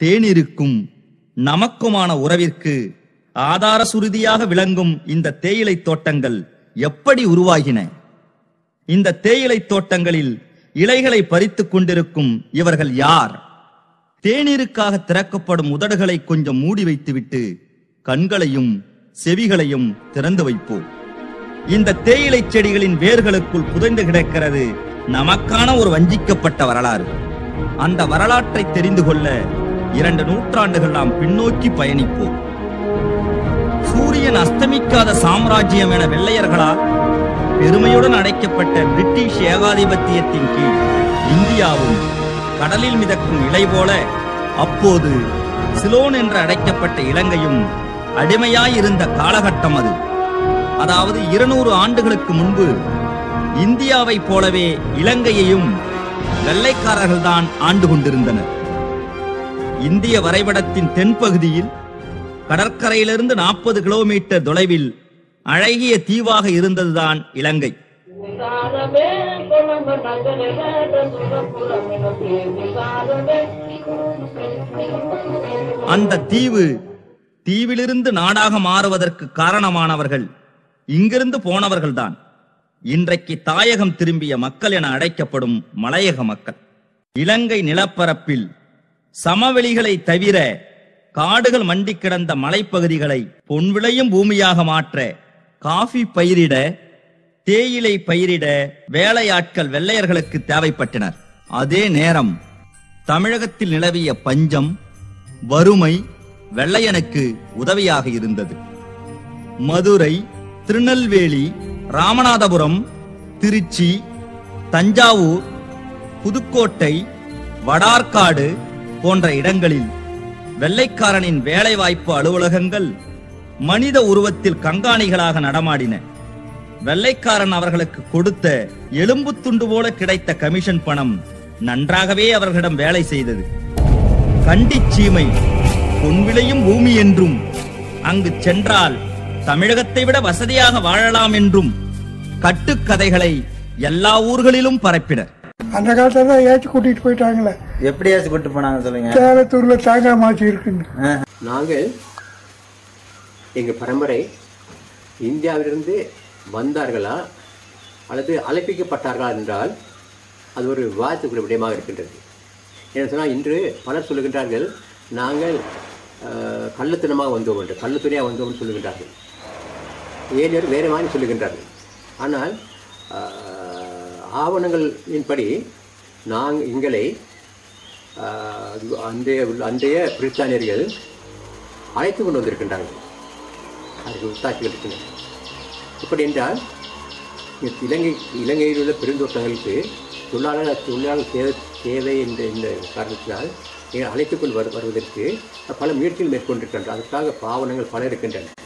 தேநீருக்கும் நமக்குமான உறவிற்கு ஆதார சுருதியாக விளங்கும் இந்த தேயிலை தோட்டங்கள் எப்படி உருவாகின இந்த தேயிலை தோட்டங்களில் இலைகளை பறித்துக் கொண்டிருக்கும் இவர்கள் யார் தேநீருக்காக திறக்கப்படும் உதடுகளை கொஞ்சம் மூடி வைத்துவிட்டு கண்களையும் செவிகளையும் திறந்து வைப்போம் இந்த தேயிலை செடிகளின் வேர்களுக்குள் புதைந்து கிடக்கிறது நமக்கான ஒரு வஞ்சிக்கப்பட்ட வரலாறு அந்த வரலாற்றை தெரிந்து கொள்ள இரண்டு நூற்றாண்டுகள் நாம் பின்னோக்கி பயணிப்போம் சூரியன் அஸ்தமிக்காத சாம்ராஜ்யம் என வெள்ளையர்களால் பெருமையுடன் அடைக்கப்பட்ட பிரிட்டிஷ் ஏகாதிபத்தியத்தின் கீழ் இந்தியாவும் கடலில் மிதக்கும் இலை போல அப்போது சிலோன் என்று அழைக்கப்பட்ட இலங்கையும் அடிமையாயிருந்த காலகட்டம் அது அதாவது இருநூறு ஆண்டுகளுக்கு முன்பு இந்தியாவைப் போலவே இலங்கையையும் வெள்ளைக்காரர்கள்தான் ஆண்டு கொண்டிருந்தனர் இந்திய வரைபடத்தின் தென்பகுதியில் கடற்கரையிலிருந்து நாற்பது கிலோமீட்டர் தொலைவில் அழகிய தீவாக இருந்ததுதான் இலங்கை விசாரமே கொலம்ப நகரே சுரபுரமினே விசாரமே அந்த தீவு தீவிலிருந்து நாடாக மாறுவதற்கு காரணமானவர்கள் இங்கிருந்து போனவர்கள்தான் இன்றைக்கு தாயகம் திரும்பிய மக்கள் என அழைக்கப்படும் மலையக மக்கள் இலங்கை நிலப்பரப்பில் சமவெளிகளை தவிர காடுகள் மண்டி கிடந்த மலைப்பகுதிகளை பொன்விளையும் பூமியாக மாற்ற காஃபி பயிரிட தேயிலை பயிரிட வேலையாட்கள் வெள்ளையர்களுக்கு தேவைப்பட்டனர் அதே நேரம் தமிழகத்தில் நிலவிய பஞ்சம் வறுமை வெள்ளையனுக்கு உதவியாக இருந்தது மதுரை திருநெல்வேலி ராமநாதபுரம் திருச்சி தஞ்சாவூர் புதுக்கோட்டை வடார்காடு போன்ற இடங்களில் வெள்ளைக்காரனின் வேலைவாய்ப்பு அலுவலகங்கள் மனித உருவத்தில் கண்காணிகளாக நடமாடின வெள்ளைக்காரன் அவர்களுக்கு கொடுத்த எலும்பு துண்டு போல கிடைத்த கமிஷன் பணம் நன்றாகவே அவர்களிடம் வேலை செய்தது கண்டிச் சீமை பொன்விளையும் பூமி என்றும் அங்கு சென்றால் தமிழகத்தை விட வசதியாக வாழலாம் என்றும் கட்டுக்கதைகளை எல்லா ஊர்களிலும் பரப்பினர் அந்த காலத்துல தான் ஏற்றி கூட்டிட்டு போயிட்டாங்களே எப்படியாச்சும் கூட்டு போனாங்க சொல்லுங்க சேலத்தூர்ல தேங்காய் மாச்சி இருக்குன்னு நாங்கள் எங்கள் பரம்பரை இந்தியாவிலிருந்து வந்தார்களா அல்லது அழைப்பிக்கப்பட்டார்களா என்றால் அது ஒரு விவாதத்துக்குரிய விடயமாக இருக்கின்றது என்ன சொன்னால் இன்று பலர் சொல்லுகின்றார்கள் நாங்கள் அஹ், கள்ளத்தனமாக வந்தோம் என்று கள்ளத்துறையாக வந்தோம் என்று சொல்லுகின்றார்கள் ஏழையர் வேறு மாதிரி சொல்லுகின்றார்கள் ஆனால் அஹ், ஆவணங்களின்படி நாங்கள் எங்களை அஹ், அன்றைய அன்றைய பிரித்தானியர்கள் அழைத்து கொண்டு வந்திருக்கின்றார்கள் அதுக்கு உத்தாட்சிகள் இருக்கின்றன இப்படி என்றால் இந்த இலங்கை இலங்கையில் உள்ள பெருந்தோட்டங்களுக்கு தொழிலாளர் தொழிலாளர் தேவை தேவை என்ற இந்த காரணத்தினால் இங்கே அழைத்துக் கொண்டு வரு வருவதற்கு பல முயற்சிகள் மேற்கொண்டிருக்கின்றன அதற்காக பாவனங்கள் பல இருக்கின்றன